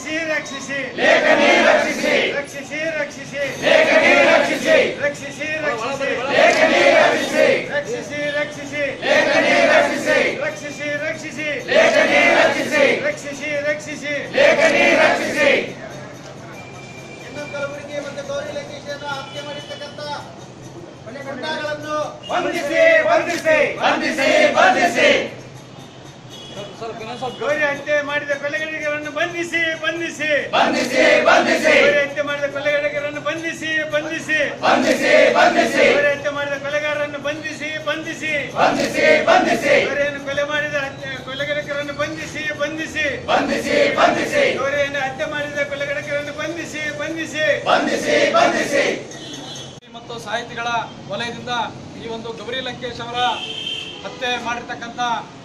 ರಕ್ಷಿಸಿ ರಕ್ಷಿಸಿ ಲೇಖನಿ ರಕ್ಷಿಸಿ ರಕ್ಷಿಸಿ ರಕ್ಷಿಸಿ ಲೇಖನಿ ರಕ್ಷಿಸಿ ರಕ್ಷಿಸಿ ರಕ್ಷಿಸಿ ಲೇಖನಿ ರಕ್ಷಿಸಿ ರಕ್ಷಿಸಿ ರಕ್ಷಿಸಿ ಲೇಖನಿ ರಕ್ಷಿಸಿ ರಕ್ಷಿಸಿ ರಕ್ಷಿಸಿ ಲೇಖನಿ ರಕ್ಷಿಸಿ ರಕ್ಷಿಸಿ ರಕ್ಷಿಸಿ ಲೇಖನಿ ರಕ್ಷಿಸಿ ಇನ್ನು ಕಲಬುರಗಿ ಮತ್ತು ಗೌರಿ ಲಂಕೇಶನ್ನು ಹತ್ಯೆ ಮಾಡಿರ್ತಕ್ಕಂಥ ಗುಂಡಾಗಳನ್ನು ವಂದಿಸಿ ವಂದಿಸಿ ಬಂಧಿಸಿ ಬಂಧಿಸಿ ಗೌರಿ ಹತ್ಯೆ ಮಾಡಿದ ಕೊಲೆಗಡಿಗರನ್ನು ಬಂಧಿಸಿ ಬಂಧಿಸಿ ಬಂಧಿಸಿ ಬಂಧಿಸಿ ಗೌರಿ ಹತ್ಯೆ ಮಾಡಿದ ಕೊಲೆಗಡಿಗರನ್ನು ಬಂಧಿಸಿ ಬಂಧಿಸಿ ಬಂಧಿಸಿ ಬಂಧಿಸಿ ಗೌರಿ ಹತ್ಯೆ ಮಾಡಿದ ಕೊಲೆಗಾರರನ್ನು ಬಂಧಿಸಿ ಬಂಧಿಸಿ ಬಂಧಿಸಿ ಬಂಧಿಸಿ ಗೌರಿಯನ್ನು ಕೊಲೆ ಮಾಡಿದ ಹತ್ಯೆ- ಕೊಲೆಗಡಿಗರನ್ನು ಬಂಧಿಸಿ ಬಂಧಿಸಿ ಬಂಧಿಸಿ ಬಂಧಿಸಿ ಗೌರಿಯನ್ನು ಹತ್ಯೆ ಮಾಡಿದ ಕೊಲೆಗಡಿಗರನ್ನು ಬಂಧಿಸಿ ಬಂಧಿಸಿ ಬಂಧಿಸಿ ಬಂಧಿಸಿ ಮತ್ತು ಸಾಹಿತಿಗಳ ವಲಯದಿಂದ ಈ ಒಂದು ಗೌರಿ ಲಂಕೇಶ್ ಅವರ ಹತ್ಯೆ ಮಾಡಿರ್ತಕ್ಕಂಥ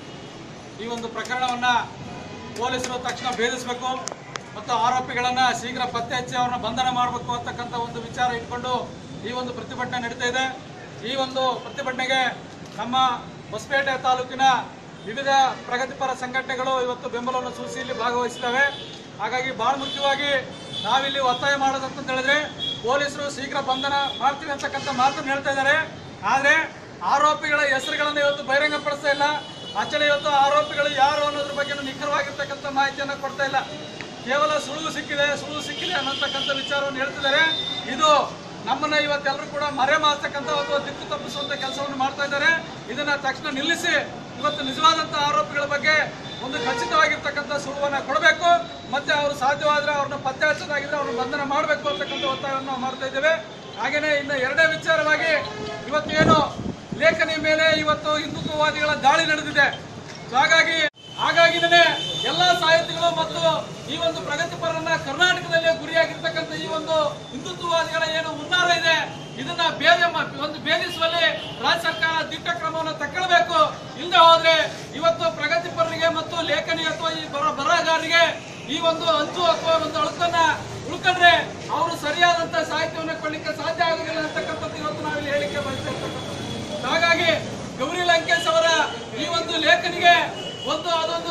ಈ ಒಂದು ಪ್ರಕರಣವನ್ನ ಪೊಲೀಸರು ತಕ್ಷಣ ಭೇದಿಸಬೇಕು ಮತ್ತು ಆರೋಪಿಗಳನ್ನ ಶೀಘ್ರ ಪತ್ತೆ ಹಚ್ಚಿ ಅವ್ರನ್ನ ಬಂಧನ ಮಾಡಬೇಕು ಅಂತಕ್ಕಂಥ ಒಂದು ವಿಚಾರ ಇಟ್ಕೊಂಡು ಈ ಒಂದು ಪ್ರತಿಭಟನೆ ನಡೀತಾ ಇದೆ ಈ ಒಂದು ಪ್ರತಿಭಟನೆಗೆ ನಮ್ಮ ಹೊಸಪೇಟೆ ತಾಲೂಕಿನ ವಿವಿಧ ಪ್ರಗತಿಪರ ಸಂಘಟನೆಗಳು ಇವತ್ತು ಬೆಂಬಲವನ್ನು ಸೂಚಿಸಿ ಇಲ್ಲಿ ಭಾಗವಹಿಸಿದ್ದಾವೆ ಹಾಗಾಗಿ ಬಹಳ ಮುಖ್ಯವಾಗಿ ನಾವಿಲ್ಲಿ ಒತ್ತಾಯ ಮಾಡೋದಂತ ಹೇಳಿದ್ರೆ ಪೊಲೀಸರು ಶೀಘ್ರ ಬಂಧನ ಮಾಡ್ತೀವಿ ಅಂತಕ್ಕಂಥ ಮಾತನ್ನು ಹೇಳ್ತಾ ಇದ್ದಾರೆ ಆದ್ರೆ ಆರೋಪಿಗಳ ಹೆಸರುಗಳನ್ನು ಇವತ್ತು ಬಹಿರಂಗಪಡಿಸ್ತಾ ಇಲ್ಲ ಆಚರಣೆ ಇವತ್ತು ಆರೋಪಿಗಳು ಯಾರು ಅನ್ನೋದ್ರ ಬಗ್ಗೆ ನಿಖರವಾಗಿರ್ತಕ್ಕಂಥ ಮಾಹಿತಿಯನ್ನು ಕೊಡ್ತಾ ಇಲ್ಲ ಕೇವಲ ಸುಳುವು ಸಿಕ್ಕಿದೆ ಸುಳುವು ಸಿಕ್ಕಿದೆ ಅನ್ನತಕ್ಕಂಥ ವಿಚಾರವನ್ನು ಹೇಳ್ತಿದ್ದಾರೆ ಇದು ನಮ್ಮನ್ನ ಇವತ್ತೆಲ್ಲರೂ ಕೂಡ ಮರೆ ಮಾರ್ತಕ್ಕಂಥ ಒಂದು ದಿಕ್ಕು ತಪ್ಪಿಸುವಂತ ಕೆಲಸವನ್ನು ಮಾಡ್ತಾ ಇದ್ದಾರೆ ಇದನ್ನ ತಕ್ಷಣ ನಿಲ್ಲಿಸಿ ಇವತ್ತು ನಿಜವಾದಂತ ಆರೋಪಿಗಳ ಬಗ್ಗೆ ಒಂದು ಖಚಿತವಾಗಿರ್ತಕ್ಕಂಥ ಸುಳುವನ್ನ ಕೊಡಬೇಕು ಮತ್ತೆ ಅವರು ಸಾಧ್ಯವಾದ್ರೆ ಅವ್ರನ್ನ ಪತ್ತೆ ಹಚ್ಚೋದಾಗಿದ್ರೆ ಅವ್ರನ್ನ ಬಂಧನ ಮಾಡಬೇಕು ಅಂತಕ್ಕಂಥ ಒತ್ತಾಯವನ್ನು ನಾವು ಮಾಡ್ತಾ ಇದ್ದೇವೆ ಹಾಗೇನೆ ಇನ್ನು ಎರಡನೇ ವಿಚಾರವಾಗಿ ಇವತ್ತೇನು ಲೇಖನಿ ಮೇಲೆ ಇವತ್ತು ಹಿಂದುತ್ವವಾದಿಗಳ ದಾಳಿ ನಡೆದಿದೆ ಸೊ ಹಾಗಾಗಿ ಹಾಗಾಗಿನೇ ಎಲ್ಲಾ ಸಾಹಿತಿಗಳು ಮತ್ತು ಈ ಒಂದು ಪ್ರಗತಿಪರರನ್ನ ಕರ್ನಾಟಕದಲ್ಲೇ ಗುರಿಯಾಗಿರ್ತಕ್ಕಂಥ ಈ ಒಂದು ಹಿಂದುತ್ವವಾದಿಗಳ ಏನು ಹುನ್ನಾರ ಇದೆ ಇದನ್ನ ಭೇದ ಮ- ಒಂದು ಭೇದಿಸುವಲ್ಲಿ ರಾಜ್ಯ ಸರ್ಕಾರ ದಿಟ್ಟ ಕ್ರಮವನ್ನು ತಗೊಳ್ಬೇಕು ಇಲ್ಲದೆ ಹೋದ್ರೆ ಇವತ್ತು ಪ್ರಗತಿಪರರಿಗೆ ಮತ್ತು ಲೇಖನಿ ಅಥವಾ ಈ ಬರ ಬರಹಗಾರರಿಗೆ ಈ ಒಂದು ಅಂಚು ಅಥವಾ ಒಂದು ಅಳುಕನ್ನ ಉಳ್ಕೊಂಡ್ರೆ ಅವರು ಸರಿಯಾದಂತ ಸಾಹಿತ್ಯವನ್ನು ಕೊಡ್ಲಿಕ್ಕೆ ಸಾಧ್ಯ ಆಗುದಿಲ್ಲ ಅಂತಕ್ಕಂಥದ್ದು ಇವತ್ತು ನಾವಿಲ್ಲಿ ಹೇಳಿಕೆ ಬಯಸ್ತಾ ಇರ್ತಕ್ಕಂಥದ್ದು ಹಾಗಾಗಿ ಗೌರಿ ಲಂಕೇಶ್ ಅವರ ಈ ಒಂದು ಲೇಖನಿಗೆ ಒಂದು ಅದೊಂದು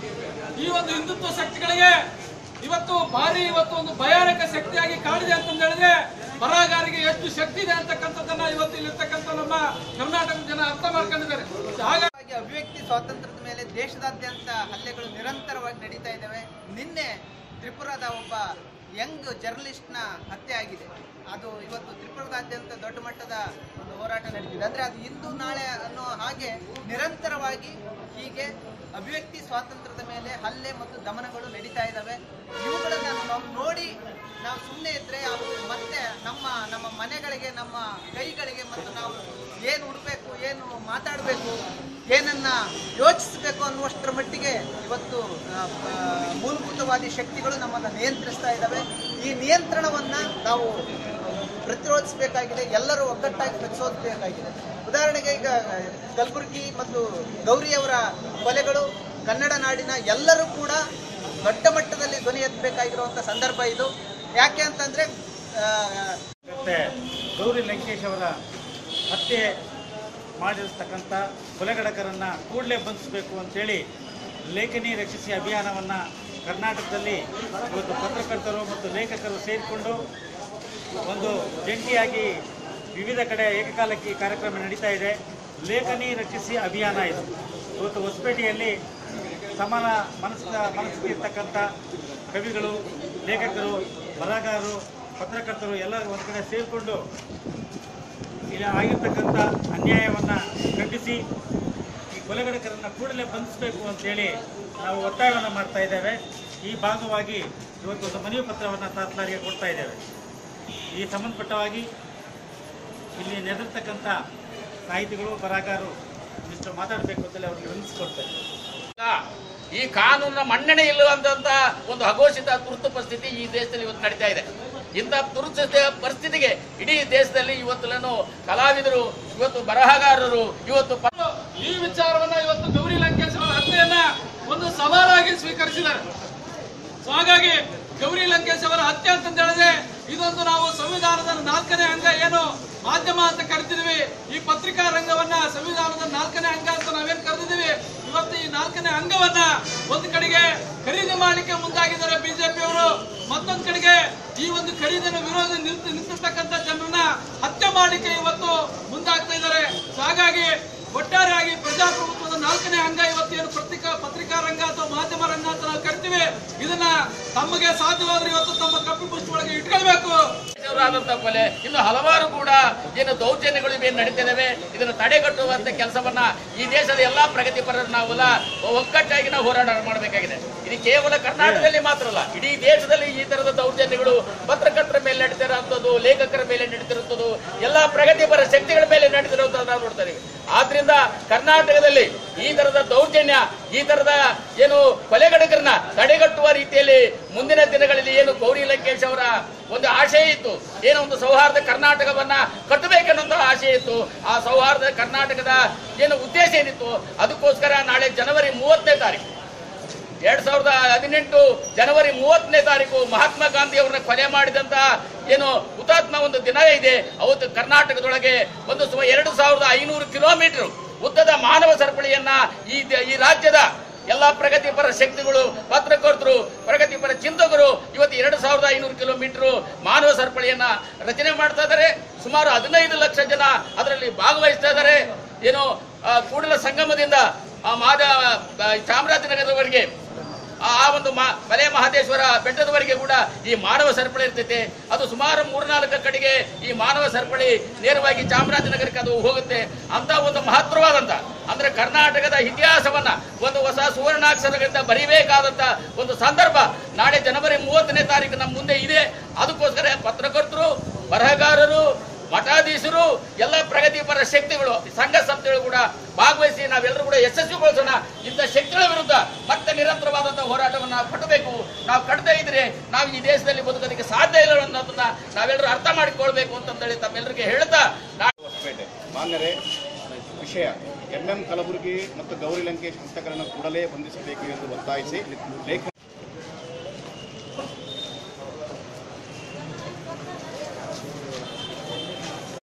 ಈ ಒಂದು ಹಿಂದುತ್ವ ಶಕ್ತಿಗಳಿಗೆ ಇವತ್ತು ಭಾರಿ ಇವತ್ತು ಒಂದು ಭಯಾನಕ ಶಕ್ತಿಯಾಗಿ ಕಾಣಿದೆ ಅಂತಂದ ಹೇಳಿದ್ರೆ ಬರಹಗಾರಿಗೆ ಎಷ್ಟು ಶಕ್ತಿ ಇದೆ ಅಂತಕ್ಕಂಥದ್ದನ್ನ ಇವತ್ತು ಇಲ್ಲಿರ್ತಕ್ಕಂಥ ನಮ್ಮ ಕರ್ನಾಟಕದ ಜನ ಅರ್ಥ ಮಾಡ್ಕೊಂಡಿದ್ದಾರೆ ಹಾಗಾಗಿ ಹಾಗಾಗಿ ಅಭಿವ್ಯಕ್ತಿ ಸ್ವಾತಂತ್ರ್ಯದ ಮೇಲೆ ದೇಶದಾದ್ಯಂತ ಹಲ್ಲೆಗಳು ನಿರಂತರವಾಗಿ ನಡೀತಾ ಇದ್ದಾವೆ ನಿನ್ನೆ ತ್ರಿಪುರಾದ ಒಬ್ಬ ಯಂಗ್ ಜರ್ನಲಿಸ್ಟ್ನ ಹತ್ಯೆ ಆಗಿದೆ ಅದು ಇವತ್ತು ತ್ರಿಪುರದಾದ್ಯಂತ ದೊಡ್ಡ ಮಟ್ಟದ ಒಂದು ಹೋರಾಟ ನಡೀತಿದೆ ಅಂದ್ರೆ ಅದು ಇಂದು ನಾಳೆ ಅನ್ನೋ ಹಾಗೆ ನಿರಂತರವಾಗಿ ಹೀಗೆ ಅಭಿವ್ಯಕ್ತಿ ಸ್ವಾತಂತ್ರ್ಯದ ಮೇಲೆ ಹಲ್ಲೆ ಮತ್ತು ದಮನಗಳು ನಡೀತಾ ಇದ್ದಾವೆ ಇವುಗಳನ್ನ ನಾವು ನೋಡಿ ನಾವು ಸುಮ್ಮನೆ ಇದ್ರೆ ಅವು ಮತ್ತೆ ನಮ್ಮ ನಮ್ಮ ಮನೆಗಳಿಗೆ ನಮ್ಮ ಕೈಗಳಿಗೆ ಮತ್ತು ನಾವು ಏನು ಉಡಬೇಕು ಏನು ಮಾತಾಡಬೇಕು ಏನನ್ನ ಯೋಚಿಸಬೇಕು ಅನ್ನುವಷ್ಟರ ಮಟ್ಟಿಗೆ ಇವತ್ತು ಆ, ಆ, ಮೂಲಭೂತವಾದಿ ಶಕ್ತಿಗಳು ನಮ್ಮನ್ನು ನಿಯಂತ್ರಿಸ್ತಾ ಇದ್ದಾವೆ ಈ ನಿಯಂತ್ರಣವನ್ನ ನಾವು ಪ್ರತಿರೋಧಿಸಬೇಕಾಗಿದೆ ಎಲ್ಲರೂ ಒಗ್ಗಟ್ಟಾಗಿ ಪ್ರತಿರೋಧಿಸಬೇಕಾಗಿದೆ ಉದಾಹರಣೆಗೆ ಈಗ ಕಲಬುರಗಿ ಮತ್ತು ಗೌರಿಯವರ ಕೊಲೆಗಳು ಕನ್ನಡ ನಾಡಿನ ಎಲ್ಲರೂ ಕೂಡ ದೊಡ್ಡ ಮಟ್ಟದಲ್ಲಿ ಧ್ವನಿ ಎತ್ತಬೇಕಾಗಿರುವಂಥ ಸಂದರ್ಭ ಇದು ಯಾಕೆ ಅಂತಂದ್ರೆ ಆ, ಮತ್ತೆ ಗೌರಿ ಲಂಕೇಶ್ ಅವರ ಹತ್ಯೆ ಮಾಡಿರ್ತಕ್ಕಂಥ ಕೊಲೆಗಡಕರನ್ನ ಕೂಡಲೇ ಬಂಧಿಸಬೇಕು ಅಂತೇಳಿ ಲೇಖನಿ ರಕ್ಷಿಸಿ ಅಭಿಯಾನವನ್ನು ಕರ್ನಾಟಕದಲ್ಲಿ ಇವತ್ತು ಪತ್ರಕರ್ತರು ಮತ್ತು ಲೇಖಕರು ಸೇರಿಕೊಂಡು ಒಂದು ಜಂಟಿಯಾಗಿ ವಿವಿಧ ಕಡೆ ಏಕಕಾಲಕ್ಕೆ ಈ ಕಾರ್ಯಕ್ರಮ ನಡೀತಾ ಇದೆ ಲೇಖನಿ ರಕ್ಷಿಸಿ ಅಭಿಯಾನ ಇದು ಇವತ್ತು ಹೊಸಪೇಟೆಯಲ್ಲಿ ಸಮಾನ ಮನಸ್ಸ ಮನಸ್ಸಿಗೆ ಇರ್ತಕ್ಕಂಥ ಕವಿಗಳು ಲೇಖಕರು ಬರಹಗಾರರು ಪತ್ರಕರ್ತರು ಎಲ್ಲ ಒಂದು ಕಡೆ ಸೇರಿಕೊಂಡು ಇಲ್ಲಿ ಆಗಿರ್ತಕ್ಕಂಥ ಅನ್ಯಾಯವನ್ನು ಖಂಡಿಸಿ ಈ ಕೊಲೆಗಡಕರನ್ನು ಕೂಡಲೇ ಬಂಧಿಸಬೇಕು ಅಂತೇಳಿ ನಾವು ಒತ್ತಾಯವನ್ನು ಮಾಡ್ತಾ ಇದ್ದೇವೆ ಈ ಭಾಗವಾಗಿ ಇವತ್ತು ಒಂದು ಮನವಿ ಪತ್ರವನ್ನು ತಾತ್ಲಾರಿಗೆ ಕೊಡ್ತಾ ಇದ್ದೇವೆ ಈ ಸಂಬಂಧಪಟ್ಟವಾಗಿ ಇಲ್ಲಿ ನೆರೆದಿರ್ತಕ್ಕಂಥ ಸಾಹಿತಿಗಳು ಬರಹಗಾರರು ಇಷ್ಟು ಮಾತಾಡಬೇಕು ಅಂತೇಳಿ ಅವರಿಗೆ ವಿನಿಸ್ಕೊಡ್ತಾರೆ ಈ ಕಾನೂನಿನ ಮನ್ನಣೆ ಇಲ್ಲದಂತ ಒಂದು ಅಘೋಷಿತ ತುರ್ತು ಪರಿಸ್ಥಿತಿ ಈ ದೇಶದಲ್ಲಿ ಇವತ್ತು ನಡೀತಾ ಇದೆ ಇಂಥ ತುರ್ತು ಪರಿಸ್ಥಿತಿಗೆ ಇಡೀ ದೇಶದಲ್ಲಿ ಇವತ್ತು ಕಲಾವಿದರು ಇವತ್ತು ಬರಹಗಾರರು ಇವತ್ತು ಪ- ಈ ವಿಚಾರವನ್ನ ಇವತ್ತು ಗೌರಿ ಲಂಕೇಶ್ ಅವರ ಹತ್ಯೆಯನ್ನ ಒಂದು ಸವಾಲಾಗಿ ಸ್ವೀಕರಿಸಿದ್ದಾರೆ ಸೊ ಹಾಗಾಗಿ ಗೌರಿ ಲಂಕೇಶ್ ಅವರ ಹತ್ಯೆ ಅಂತಂದ ಹೇಳಿದ್ರೆ ಇದೊಂದು ನಾವು ಸಂವಿಧಾನದ ನಾಲ್ಕನೇ ಅಂಗ ಏನು ಮಾಧ್ಯಮ ಅಂತ ಕರಿತಿದ್ವಿ ಈ ಪತ್ರಿಕಾ ರಂಗವನ್ನ ಸಂವಿಧಾನದ ನಾಲ್ಕನೇ ಅಂಗ ಅಂತ ನಾವೇನ್ ಕರೆದಿದ್ದೀವಿ ಇವತ್ತು ಈ ನಾಲ್ಕನೇ ಅಂಗವನ್ನ ಒಂದು ಕಡೆಗೆ ಖರೀದಿ ಮಾಡಲಿಕ್ಕೆ ಮುಂದಾಗಿದ್ದಾರೆ ಬಿಜೆಪಿಯವರು ಮತ್ತೊಂದು ಕಡೆಗೆ ಈ ಒಂದು ಖರೀದಿನ ವಿರೋಧ ನಿಂತು ನಿಂತಿರ್ತಕ್ಕಂಥ ಜನರನ್ನ ಹತ್ಯೆ ಮಾಡಲಿಕ್ಕೆ ಇವತ್ತು ಮುಂದಾಗ್ತಾ ಇದ್ದಾರೆ ಸೊ ಹಾಗಾಗಿ ಒಟ್ಟಾರೆಯಾಗಿ ಪ್ರಜಾಪ್ರಭುತ್ವದ ನಾಲ್ಕನೇ ಅಂಗ ಇವತ್ತೇನು ಪತ್ರಿಕಾ ಪತ್ರಿಕಾ ರಂಗ ಅಥವಾ ಮಾಧ್ಯಮ ರಂಗ ಅಂತ ನಾವು ಕರಿತೀವಿ ಇದನ್ನ ತಮಗೆ ಸಾಧ್ಯವಾದ್ರೆ ಇವತ್ತು ತಮ್ಮ ಕಪ್ಪಿ ಪುಷ್ಟಿ ಒಳಗೆ ಇಟ್ಕೊಳ್ಬೇಕು ಆದಂತ ಕೊಲೆ ಇನ್ನು ಹಲವಾರು ಕೂಡ ಏನು ದೌರ್ಜನ್ಯಗಳು ಇವೇನು ನಡೀತಿದ್ದಾವೆ ಇದನ್ನು ತಡೆಗಟ್ಟುವಂತ ಕೆಲಸವನ್ನ ಈ ದೇಶದ ಎಲ್ಲಾ ಪ್ರಗತಿಪರರು ನಾವೆಲ್ಲ ಒಗ್ಗಟ್ಟಾಗಿ ನಾವು ಹೋರಾಟ ಮಾಡಬೇಕಾಗಿದೆ ಇದು ಕೇವಲ ಕರ್ನಾಟಕದಲ್ಲಿ ಮಾತ್ರ ಅಲ್ಲ ಇಡೀ ದೇಶದಲ್ಲಿ ಈ ತರದ ದೌರ್ಜನ್ಯಗಳು ಪತ್ರಕರ್ತರ ಮೇಲೆ ನಡೀತಿರುವಂಥದ್ದು ಲೇಖಕರ ಮೇಲೆ ನಡೀತಿರುವಂಥದ್ದು ಎಲ್ಲಾ ಪ್ರಗತಿಪರ ಶಕ್ತಿಗಳ ಮೇಲೆ ನಡೀತಿರುವಂಥದ್ದು ನಾವು ನೋಡ್ತಾ ಇದೀವಿ ಆದ್ರಿಂದ ಕರ್ನಾಟಕದಲ್ಲಿ ಈ ತರದ ದೌರ್ಜನ್ಯ ಈ ತರದ ಏನು ಕೊಲೆಗಡಕರನ್ನ ತಡೆಗಟ್ಟುವ ರೀತಿಯಲ್ಲಿ ಮುಂದಿನ ದಿನಗಳಲ್ಲಿ ಏನು ಗೌರಿ ಲಂಕೇಶ್ ಅವರ ಒಂದು ಆಶಯ ಇತ್ತು ಏನೋ ಒಂದು ಸೌಹಾರ್ದ ಕರ್ನಾಟಕವನ್ನ ಕಟ್ಟಬೇಕನ್ನೋಂಥ ಆಶಯ ಇತ್ತು ಆ ಸೌಹಾರ್ದ ಕರ್ನಾಟಕದ ಏನು ಉದ್ದೇಶ ಏನಿತ್ತು ಅದಕ್ಕೋಸ್ಕರ ನಾಳೆ ಜನವರಿ ಮೂವತ್ತನೇ ತಾರೀಕು ಎರಡ್ ಸಾವಿರದ ಹದಿನೆಂಟು ಜನವರಿ ಮೂವತ್ತನೇ ತಾರೀಕು ಮಹಾತ್ಮ ಗಾಂಧಿ ಅವರನ್ನ ಕೊಲೆ ಮಾಡಿದಂತ ಏನು ಹುತಾತ್ಮ ಒಂದು ದಿನ ಇದೆ ಅವತ್ತು ಕರ್ನಾಟಕದೊಳಗೆ ಒಂದು ಸುಮಾರು ಎರಡು ಸಾವಿರದ ಐನೂರು ಕಿಲೋಮೀಟರ್ ಉದ್ದದ ಮಾನವ ಸರಪಳಿಯನ್ನ ಈ ದ- ಈ ರಾಜ್ಯದ ಎಲ್ಲಾ ಪ್ರಗತಿಪರ ಶಕ್ತಿಗಳು ಪತ್ರಕರ್ತರು ಪ್ರಗತಿಪರ ಚಿಂತಕರು ಇವತ್ತು ಎರಡು ಸಾವಿರದ ಐನೂರು ಕಿಲೋಮೀಟರ್ ಮಾನವ ಸರಪಳಿಯನ್ನ ರಚನೆ ಮಾಡ್ತಾ ಇದ್ದಾರೆ ಸುಮಾರು ಹದಿನೈದು ಲಕ್ಷ ಜನ ಅದರಲ್ಲಿ ಭಾಗವಹಿಸ್ತಾ ಇದ್ದಾರೆ ಏನು ಆ, ಕೂಡಲ ಸಂಗಮದಿಂದ ಆ ಮಾದ ಆ, ಚಾಮರಾಜನಗರದವರೆಗೆ ಆ ಆ ಒಂದು ಮಾ ಮಲೆ ಮಹದೇಶ್ವರ ಬೆಟ್ಟದವರೆಗೆ ಕೂಡ ಈ ಮಾನವ ಸರಪಳಿ ಇರ್ತೈತೆ ಅದು ಸುಮಾರು ಮೂರ್ನಾಲ್ಕು ಕಡೆಗೆ ಈ ಮಾನವ ಸರಪಳಿ ನೇರವಾಗಿ ಚಾಮರಾಜನಗರಕ್ಕೆ ಅದು ಹೋಗುತ್ತೆ ಅಂತ ಒಂದು ಮಹತ್ತರವಾದಂತ ಅಂದ್ರೆ ಕರ್ನಾಟಕದ ಇತಿಹಾಸವನ್ನ ಒಂದು ಹೊಸ ಸುವರ್ಣಾಕ್ಷರಗಳಿಂದ ಬರಿಬೇಕಾದಂತ ಒಂದು ಸಂದರ್ಭ ನಾಳೆ ಜನವರಿ ಮೂವತ್ತನೇ ತಾರೀಕು ನಮ್ಮ ಮುಂದೆ ಇದೆ ಅದಕ್ಕೋಸ್ಕರ ಪತ್ರಕರ್ತರು ಬರಹಗಾರರು ಮಠಾಧೀಶರು ಎಲ್ಲ ಪ್ರಗತಿಪರ ಶಕ್ತಿಗಳು ಸಂಘ ಸಂಸ್ಥೆಗಳು ಕೂಡ ಭಾಗವಹಿಸಿ ನಾವೆಲ್ಲರೂ ಕೂಡ ಯಶಸ್ವಿಗೊಳಿಸೋಣ ಇಂಥ ಶಕ್ತಿಗಳ ವಿರುದ್ಧ ಮತ್ತೆ ನಿರಂತರವಾದಂತಹ ಹೋರಾಟವನ್ನ ಕಟ್ಟಬೇಕು ನಾವು ಕಟ್ಟದೇ ಇದ್ರೆ ನಾವು ಈ ದೇಶದಲ್ಲಿ ಬದುಕೋದಕ್ಕೆ ಸಾಧ್ಯ ಇಲ್ಲ ಅನ್ನೋದನ್ನ ನಾವೆಲ್ಲರೂ ಅರ್ಥ ಮಾಡಿಕೊಳ್ಬೇಕು ಅಂತಂದೇಳಿ ತಮ್ಮೆಲ್ಲರಿಗೆ ಹೇಳ್ತಾ ನಾ- ಹೊಸಪೇಟೆ ಮಾನ್ಯರೇ ವಿಷಯ ಎಂಎಂ ಕಲಬುರಗಿ ಮತ್ತು ಗೌರಿ ಲಂಕೇಶ್ ಹಂತಕರನ್ನು ಕೂಡಲೇ ಬಂಧಿಸಬೇಕು ಎಂದು ಒತ್ತಾಯಿಸಿ ಲೇಖ